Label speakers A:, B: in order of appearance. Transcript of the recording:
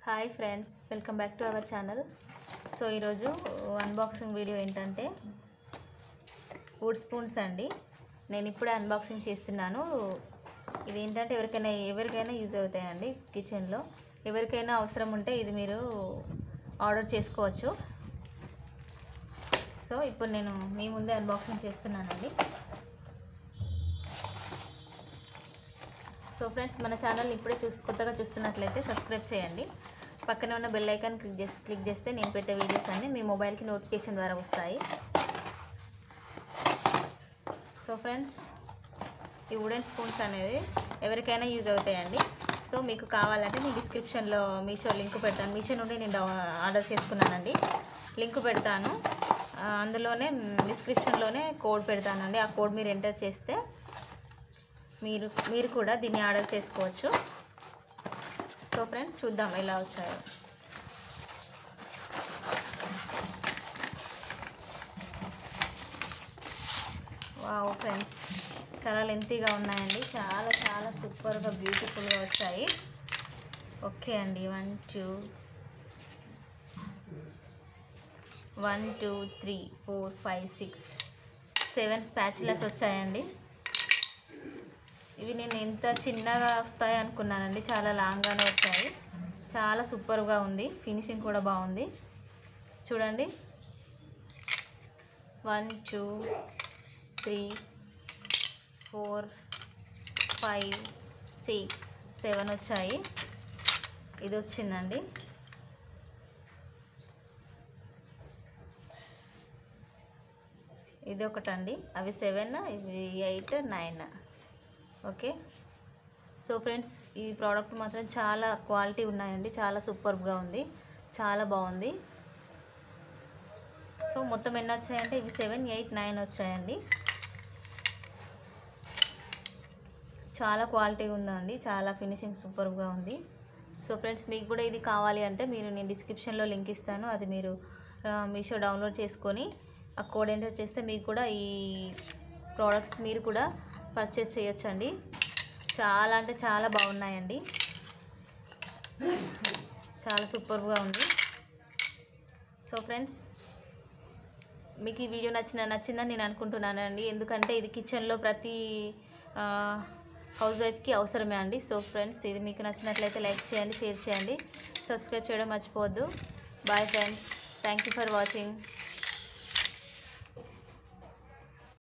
A: hi friends welcome back to our channel so ఈరోజు unboxing video ఏంటంటే wood spoons అండి నేను ఇప్పుడే అన్బాక్సింగ్ చేస్తున్నాను ఇది ఏంటంటే ఎవరికైనా ఎవరికైనా యూజ్ అవుతాయండి కిచెన్లో ఎవరికైనా అవసరం ఉంటే ఇది మీరు ఆర్డర్ చేసుకోవచ్చు సో ఇప్పుడు నేను మీ ముందే అన్బాక్సింగ్ చేస్తున్నానండి సో ఫ్రెండ్స్ మన ఛానల్ ఇప్పుడే చూసి కొత్తగా చూస్తున్నట్లయితే సబ్స్క్రైబ్ చేయండి పక్కనే ఉన్న బెల్ ఐకాన్ క్లిక్ చేసి క్లిక్ చేస్తే నేను పెట్టే వీడియోస్ అన్నీ మీ మొబైల్కి నోటిఫికేషన్ ద్వారా వస్తాయి సో ఫ్రెండ్స్ ఈ వుడెన్ స్పూన్స్ అనేది ఎవరికైనా యూజ్ అవుతాయండి సో మీకు కావాలంటే నేను డిస్క్రిప్షన్లో మీషో లింక్ పెడతాను మీషో నుండి నేను డౌ- ఆర్డర్ చేసుకున్నానండి లింక్ పెడతాను ఆ, అందులోనే డిస్క్రిప్షన్లోనే కోడ్ పెడతానండి ఆ కోడ్ మీరు ఎంటర్ చేస్తే మీరు మీరు కూడా దీన్ని ఆర్డర్ చేసుకోవచ్చు సో ఫ్రెండ్స్ చూద్దాం ఎలా వచ్చాయో వావ్ ఫ్రెండ్స్ చాలా లెంతీగా ఉన్నాయండి చాలా చాలా సూపర్గా బ్యూటిఫుల్గా వచ్చాయి ఓకే అండి one two one two three four five six seven spatulas వచ్చాయండి ఇవి నేను ఎంత చిన్నగా వస్తాయి అనుకున్నానండి చాలా లాంగ్గానే వచ్చాయి చాలా సూపర్గా ఉంది ఫినిషింగ్ కూడా బాగుంది చూడండి one two three four five six seven వచ్చాయి ఇది వచ్చిందండి ఇది ఒకటండి అవి సెవెన్ ఇవి eight nine okay so friends ఈ ప్రోడక్ట్ మాత్రం చాలా క్వాలిటీ ఉన్నాయండి చాలా సూపర్గా ఉంది చాలా బాగుంది సో మొత్తం ఎన్ని వచ్చాయంటే ఇవి సెవెన్ ఎయిట్ నైన్ వచ్చాయండి చాలా క్వాలిటీ ఉందండి చాలా ఫినిషింగ్ సూపర్గా ఉంది సో ఫ్రెండ్స్ మీకు కూడా ఇది కావాలి అంటే మీరు నేను డిస్క్రిప్షన్లో లింక్ ఇస్తాను అది మీరు ఆ, మీషో డౌన్లోడ్ చేసుకొని ఆ కోడ్ ఎంటర్ చేస్తే మీకు కూడా ఈ ప్రోడక్ట్స్ మీరు కూడా పర్చేస్ చేయొచ్చండి చాలా అంటే చాలా బాగున్నాయండి చాలా సూపర్గా ఉంది సో ఫ్రెండ్స్ మీకు ఈ వీడియో నచ్చిన నచ్చిందని నేను అనుకుంటున్నానండి ఎందుకంటే ఇది కిచెన్లో ప్రతి హౌస్ వైఫ్కి అవసరమే అండి సో ఫ్రెండ్స్ ఇది మీకు నచ్చినట్లయితే లైక్ చేయండి షేర్ చేయండి సబ్స్క్రైబ్ చేయడం మర్చిపోవద్దు bye friends thank you for watching